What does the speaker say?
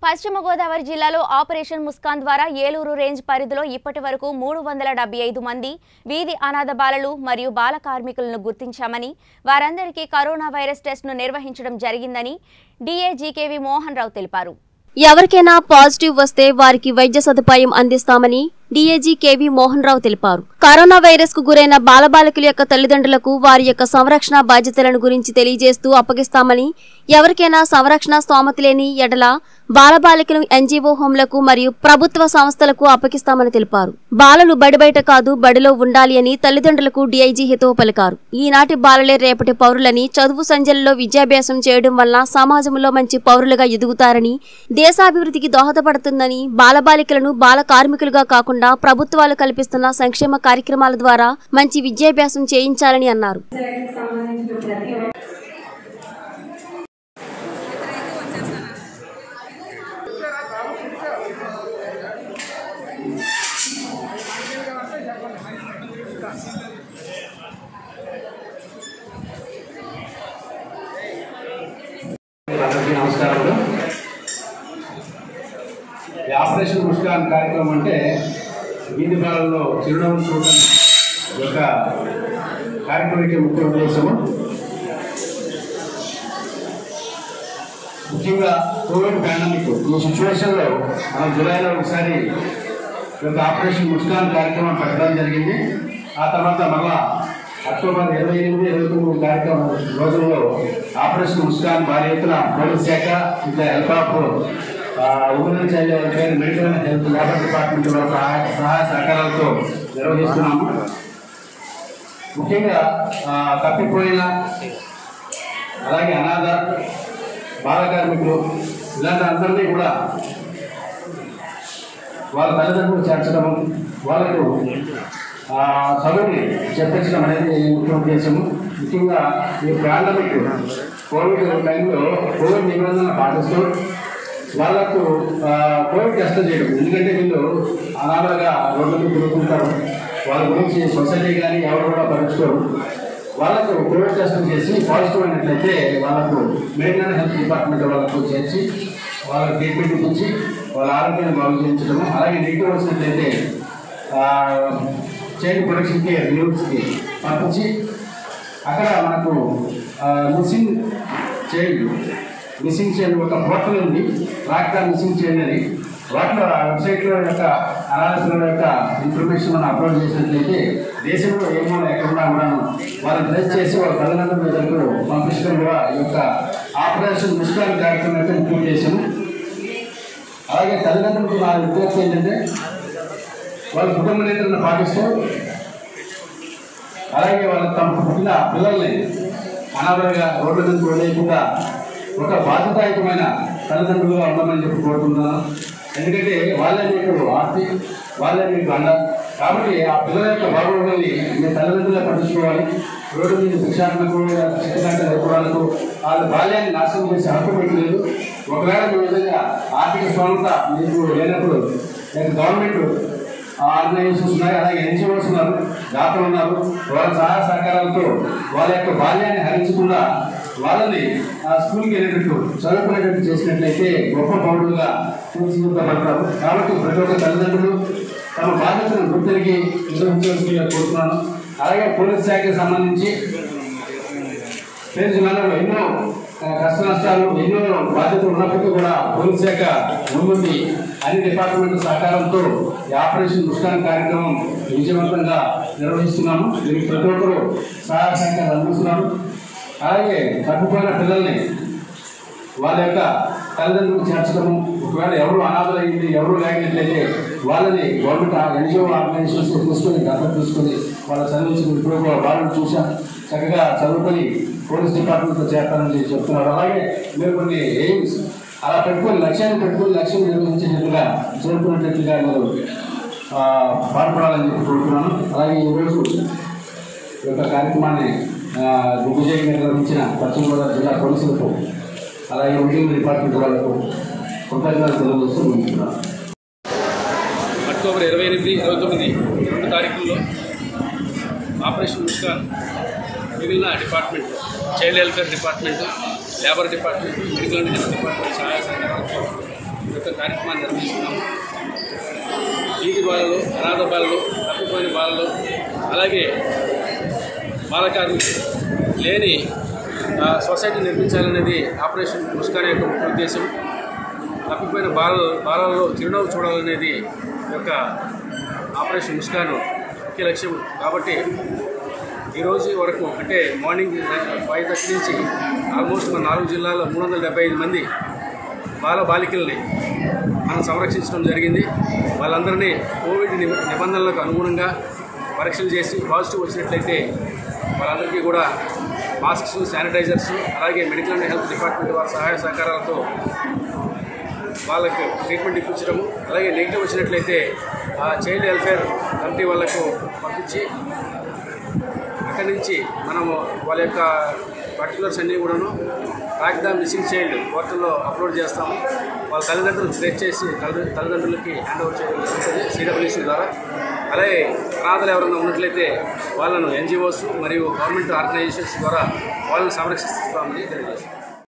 పశ్చిమ గోదావరి జిల్లాలో ఆపరేషన్ ముస్కాన్ ద్వారా ఏలూరు రేంజ్ పరిధిలో ఇప్పటి వరకు మూడు వందల డెబ్బై ఐదు మంది వీధి అనాథ బాలలు మరియు బాల కార్మికులను గుర్తించామని వారందరికీ కరోనా వైరస్ టెస్ట్ను నిర్వహించడం జరిగిందని డీఏజీకేవి మోహన్ రావు తెలిపారు ఎవరికైనా పాజిటివ్ వస్తే వారికి వైద్య సదుపాయం అందిస్తామని డీఏజీ కేవీ మోహన్ రావు తెలిపారు కరోనా వైరస్ కు గురైన బాలబాలికల యొక్క తల్లిదండ్రులకు వారి యొక్క సంరక్షణ బాధ్యతలను గురించి తెలియజేస్తూ అప్పగిస్తామని ఎవరికైనా సంరక్షణ స్తోమత లేని ఎడల బాలబాలికలు ఎన్జీఓ హోంలకు మరియు ప్రభుత్వ సంస్థలకు అప్పగిస్తామని తెలిపారు బాలలు బడి బయట కాదు బడిలో ఉండాలి అని తల్లిదండ్రులకు డీఐజీ హితవు పలికారు ఈనాటి బాలలే రేపటి పౌరులని చదువు సంజలలో విద్యాభ్యాసం చేయడం వల్ల సమాజంలో మంచి పౌరులుగా ఎదుగుతారని దేశాభివృద్ధికి దోహదపడుతుందని బాలబాలికలను బాల కార్మికులుగా కాకుండా ప్రభుత్వాలు కల్పిస్తున్న సంక్షేమ కార్యక్రమాల ద్వారా మంచి విద్యాభ్యాసం చేయించాలని అన్నారు సెలెక్ట్కి సంబంధించిన ప్రతి ఒక్క అందరికీ నమస్కారములు ఈ ఆపరేషన్ ముస్కాన్ కార్యక్రమం అంటే వీధి బాలలో చిరునవ్వు చూడడం యొక్క కార్యక్రమం యొక్క ముఖ్య ఉద్దేశము ముఖ్యంగా కోవిడ్ పాండమిక్ ఈ సిచ్యువేషన్లో మనం జూలైలో ఒకసారి ఈ యొక్క ఆపరేషన్ ముస్కాన్ కార్యక్రమం పెట్టడం జరిగింది ఆ తర్వాత మళ్ళా అక్టోబర్ ఇరవై ఎనిమిది ఇరవై తొమ్మిది కార్యక్రమం రోజుల్లో ఆపరేషన్ ముస్కాన్ భారీ ఎత్తున పోలీస్ శాఖ ఇంకా help of women child welfare medical and health labour department వారి సహాయ సహాయ సహకారాలతో నిర్వహిస్తున్నాము ముఖ్యంగా ఆ, తప్పిపోయిన అలాగే అనాథ బాల కార్మికులు ఇలాంటి అందరినీ కూడా వాళ్ళ తల్లిదండ్రులు చేర్చడం వాళ్ళకు ఆ, చదువుని చెప్పించడం అనేది ముఖ్య ఉద్దేశము ముఖ్యంగా ఈ పాండమిక్ కోవిడ్ టైంలో కోవిడ్ నిబంధనలు పాటిస్తూ వాళ్ళకు ఆ, కోవిడ్ టెస్ట్ చేయడం ఎందుకంటే వీళ్ళు అనాథలుగా రోడ్ల మీద తిరుగుతుంటారు వాళ్ళ గురించి సొసైటీ కానీ ఎవరు కూడా పరీక్షలు వాళ్ళకు కోవిడ్ టెస్ట్ చేసి పాజిటివ్ అయినట్లయితే వాళ్ళకు మెడికల్ అండ్ హెల్త్ డిపార్ట్మెంట్ వాళ్ళకు చేర్చి వాళ్ళకి ట్రీట్మెంట్ ఇప్పించి వాళ్ళ ఆరోగ్యాన్ని బాగు చేయించడము అలాగే నెగిటివ్ వచ్చినట్లయితే చైల్డ్ ప్రొటెక్షన్ కేర్ యూనిట్స్కి పంపించి అక్కడ మనకు మిస్సింగ్ చైల్డ్ మిస్సింగ్ చైల్డ్ ఒక పోర్టల్ ఉంది రాక్టా మిస్సింగ్ చైల్డ్ అని వాటిలో ఆ వెబ్సైట్లో యొక్క అనాలిసిల యొక్క ఇన్ఫర్మేషన్ మనం అప్లోడ్ చేసినట్లయితే దేశంలో ఏమో ఎక్కడున్నా కూడాను వాళ్ళని ట్రేస్ చేసి వాళ్ళ తల్లిదండ్రుల మీదకు పంపించడం కూడా ఈ యొక్క ఆపరేషన్ ముస్కాన్ కార్యక్రమం యొక్క ముఖ్య ఉద్దేశం అలాగే తల్లిదండ్రులకు నా విజ్ఞప్తి ఏంటంటే వాళ్ళ కుటుంబ నియంత్రణ పాటిస్తూ అలాగే వాళ్ళ తమ పుట్టిన పిల్లల్ని అనాథలుగా రోడ్ల మీద వదిలేయకుండా ఒక బాధ్యతాయుతమైన తల్లిదండ్రులుగా ఉండమని చెప్పి కోరుతున్నాను ఎందుకంటే వాళ్ళే మీకు ఆస్తి వాళ్ళే మీకు అండ కాబట్టి ఆ పిల్లల యొక్క బాగోగుల్ని మీ తల్లిదండ్రులే పట్టించుకోవాలి రోడ్డు మీద శిక్షాత్మకు చిత్తగంట లేకపోవడానికి వాళ్ళ బాల్యాన్ని నాశనం చేసే హక్కు పెట్టలేదు ఒకవేళ మీ విధంగా ఆర్థిక స్థోమత మీకు లేనప్పుడు గవర్నమెంట్ ఆర్గనైజేషన్స్ ఉన్నాయి అలాగే ఎన్జిఓస్ ఉన్నారు దాతలు ఉన్నారు వాళ్ళ సహాయ సహకారాలతో వాళ్ళ యొక్క బాల్యాన్ని హరించకుండా వాళ్ళని ఆ స్కూల్కి వెళ్ళేటట్టు చదువుకునేటట్టు చేసినట్లయితే గొప్ప పౌరులుగా తీర్చిదిద్దబడతారు కాబట్టి ప్రతి ఒక్క తల్లిదండ్రులు తమ బాధ్యతను గుర్తిరిగి నిర్వహించవలసిందిగా కోరుతున్నాను అలాగే పోలీస్ శాఖకి సంబంధించి పేరు జిల్లాలో ఎన్నో ఆ, కష్ట నష్టాలు ఎన్నో బాధ్యతలు ఉన్నప్పటికీ కూడా పోలీస్ శాఖ ముందుండి అన్ని డిపార్ట్మెంట్ సహకారంతో ఈ ఆపరేషన్ ముస్కాన్ కార్యక్రమం విజయవంతంగా నిర్వహిస్తున్నాము దీనికి ప్రతి ఒక్కరూ సహాయ సహకారం అందిస్తున్నారు అలాగే తప్పిపోయిన పిల్లల్ని వాళ్ళ యొక్క తల్లిదండ్రులకు చేర్చడము ఒకవేళ ఎవరు అనాథలైంది ఎవరు లేకపోతే వాళ్ళని గవర్నమెంట్ ఎన్జిఓ ఆర్గనైజేషన్స్ తీసుకొని దత్తత తీసుకొని వాళ్ళ చదివించిన ఇప్పుడు కూడా వాళ్ళని చూసాం చక్కగా చదువుకొని పోలీస్ డిపార్ట్మెంట్లో చేస్తారని చెప్తున్నారు అలాగే మీరు కొన్ని ఎయిమ్స్ అలా పెట్టుకొని లక్ష్యాన్ని పెట్టుకొని లక్ష్యం నిర్వహించేటట్టుగా చేరుకునేటట్టుగా మీరు ఆ, పాల్పడాలని చెప్పి కోరుతున్నాను అలాగే ఈరోజు ఈ యొక్క కార్యక్రమాన్ని ఆ, దిగ్విజయంగా నిర్వహించిన పశ్చిమ గోదావరి జిల్లా పోలీసులకు అలాగే ఉద్యోగ డిపార్ట్మెంట్ వాళ్ళకు కృతజ్ఞతలు తెలియజేస్తూ ముగిస్తున్నాను అక్టోబర్ ఇరవై ఎనిమిది ఇరవై తొమ్మిది రెండు తారీఖుల్లో ఆపరేషన్ ముస్కాన్ మిగిలిన department child welfare department labour department medical and health department సహాయ సహకారాలతో ఈ యొక్క కార్యక్రమాన్ని నిర్వహిస్తున్నాము వీధి బాలలు అనాథ బాలలు తప్పిపోయిన బాలలు అలాగే బాల కార్మికులు లేని ఆ, సొసైటీ నిర్మించాలనేది ఆపరేషన్ ముస్కాన్ యొక్క ముఖ్య ఉద్దేశం తప్పిపోయిన బాలలు బాలలలో చిరునవ్వు చూడాలనేది ఈ యొక్క ఆపరేషన్ ముస్కాన్ ముఖ్య లక్ష్యం కాబట్టి ఈరోజు వరకు అంటే మార్నింగ్ ఫైవ్ థర్టీ నుంచి ఆల్మోస్ట్ మన నాలుగు జిల్లాల్లో మూడు వందల డెబ్బై ఐదు మంది బాల బాలికల్ని మనం సంరక్షించడం జరిగింది వాళ్ళందరినీ కోవిడ్ నిబ- నిబంధనలకు అనుగుణంగా పరీక్షలు చేసి పాజిటివ్ వచ్చినట్లయితే వాళ్ళందరికీ కూడా మాస్క్స్ శానిటైజర్స్ అలాగే మెడికల్ అండ్ హెల్త్ డిపార్ట్మెంట్ వారి సహాయ సహకారాలతో వాళ్ళకు ట్రీట్మెంట్ ఇప్పించడము అలాగే నెగిటివ్ వచ్చినట్లయితే ఆ చైల్డ్ వెల్ఫేర్ కమిటీ వాళ్ళకు పంపించి అక్కడి నుంచి మనము వాళ్ళ యొక్క పర్టికులర్స్ అన్నీ కూడాను ట్రాక్ ద మిస్సింగ్ చైల్డ్ పోర్టల్లో అప్లోడ్ చేస్తాము వాళ్ళ తల్లిదండ్రులు ట్రేక్ చేసి తల్లి తల్లిదండ్రులకి హ్యాండ్ ఓవర్ చేయడం జరుగుతుంది సిడబ్ల్యూసీ ద్వారా అలాగే అనాథలు ఎవరైనా ఉన్నట్లయితే వాళ్ళను ఎన్జిఓస్ మరియు గవర్నమెంట్ ఆర్గనైజేషన్స్ ద్వారా వాళ్ళని సంరక్షిస్తామని తెలియజేస్తాం